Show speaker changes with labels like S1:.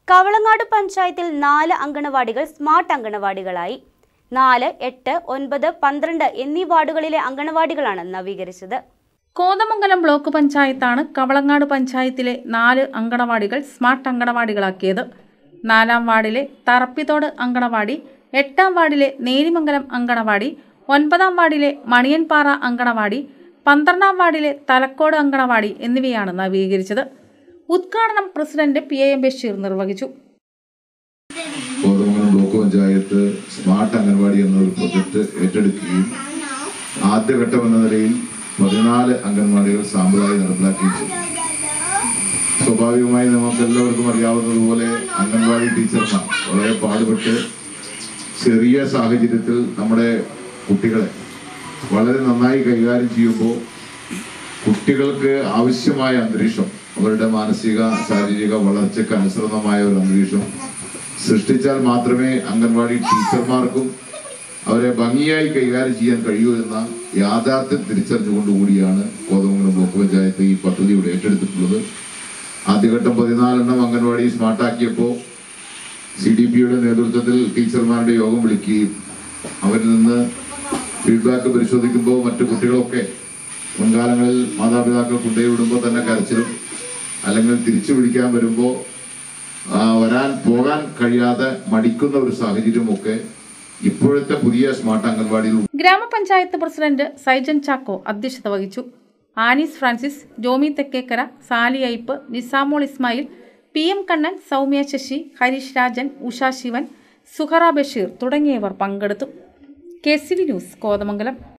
S1: കവളങ്ങാട് പഞ്ചായത്തിൽ നാല് അങ്കണവാടികൾ സ്മാർട്ട് അങ്കണവാടികളായി നാല് എട്ട് ഒൻപത് പന്ത്രണ്ട് എന്നീ വാർഡുകളിലെ അങ്കണവാടികളാണ് നവീകരിച്ചത്
S2: കോതമംഗലം ബ്ലോക്ക് പഞ്ചായത്താണ് കവളങ്ങാട് പഞ്ചായത്തിലെ നാല് അങ്കണവാടികൾ സ്മാർട്ട് അങ്കണവാടികളാക്കിയത് നാലാം വാർഡിലെ തറപ്പിത്തോട് അങ്കണവാടി എട്ടാം വാർഡിലെ നേരിമംഗലം അങ്കണവാടി ഒൻപതാം വാർഡിലെ മണിയൻപാറ അങ്കണവാടി പന്ത്രണ്ടാം വാർഡിലെ തലക്കോട് അങ്കണവാടി എന്നിവയാണ് നവീകരിച്ചത് ഉദ്ഘാടനം president P A M Basheer നിർവഹിച്ചു
S3: കോതമംഗലം ബ്ലോക്ക് പഞ്ചായത്ത് സ്മാർട്ട് അംഗൻവാടി എന്നൊരു പ്രൊജക്ട് ഏറ്റെടുക്കുകയും ആദ്യഘട്ടം എന്ന നിലയിൽ പതിനാല് അംഗൻവാടികൾ സാമ്പിളായി നടപ്പിലാക്കുകയും ചെയ്തു സ്വാഭാവികമായി നമുക്ക് എല്ലാവർക്കും അറിയാവുന്നതുപോലെ അംഗൻവാടി ടീച്ചർമാർ വളരെ പാടുപെട്ട് ചെറിയ സാഹചര്യത്തിൽ നമ്മുടെ കുട്ടികളെ വളരെ നന്നായി കൈകാര്യം ചെയ്യുമ്പോൾ കുട്ടികൾക്ക് ആവശ്യമായ അന്തരീക്ഷം അവരുടെ മാനസിക ശാരീരിക വളർച്ചയ്ക്ക് അനുസൃതമായ ഒരു അന്തരീക്ഷം സൃഷ്ടിച്ചാൽ മാത്രമേ അംഗൻവാടി ടീച്ചർമാർക്കും അവരെ ഭംഗിയായി കൈകാര്യം ചെയ്യാൻ കഴിയൂ എന്ന യാഥാർത്ഥ്യം തിരിച്ചറിഞ്ഞുകൊണ്ടുകൂടിയാണ് കോതമംഗലം ബ്ലോക്ക് പഞ്ചായത്ത് ഈ പദ്ധതി ഇവിടെ ഏറ്റെടുത്തിട്ടുള്ളത് ആദ്യഘട്ടം പതിനാലെണ്ണം അംഗൻവാടി സ്മാർട്ടാക്കിയപ്പോൾ സി ഡി പിയുടെ നേതൃത്വത്തിൽ ടീച്ചർമാരുടെ യോഗം വിളിക്കുകയും അവരിൽ നിന്ന് ഫീഡ്ബാക്ക് പരിശോധിക്കുമ്പോൾ മറ്റു കുട്ടികളൊക്കെ മുൻകാലങ്ങളിൽ മാതാപിതാക്കൾ കൊണ്ടുപോയി വിടുമ്പോൾ തന്നെ കരച്ചിലും അല്ലെങ്കിൽ തിരിച്ചു വിളിക്കാൻ വരുമ്പോൾ ആ, വരാൻ പോകാൻ കഴിയാതെ മടിക്കുന്ന ഒരു സാഹചര്യമൊക്കെ ഇപ്പോഴത്തെ പുതിയ സ്മാർട്ട് അംഗൻവാടിയിൽ
S2: ഗ്രാമപഞ്ചായത്ത് പ്രസിഡന്റ് സൈജൻ ചാക്കോ അധ്യക്ഷത വഹിച്ചു ആനീസ് ഫ്രാൻസിസ് ജോമി തെക്കേക്കര സാലി അയ്പ് നിസാമോൾ ഇസ്മായിൽ പി എം കണ്ണൻ സൗമ്യ ശശി ഹരീഷ് രാജൻ ഉഷ ശിവൻ സുഹറ ബഷീർ തുടങ്ങിയവർ പങ്കെടുത്തു K C V news Kothamangalam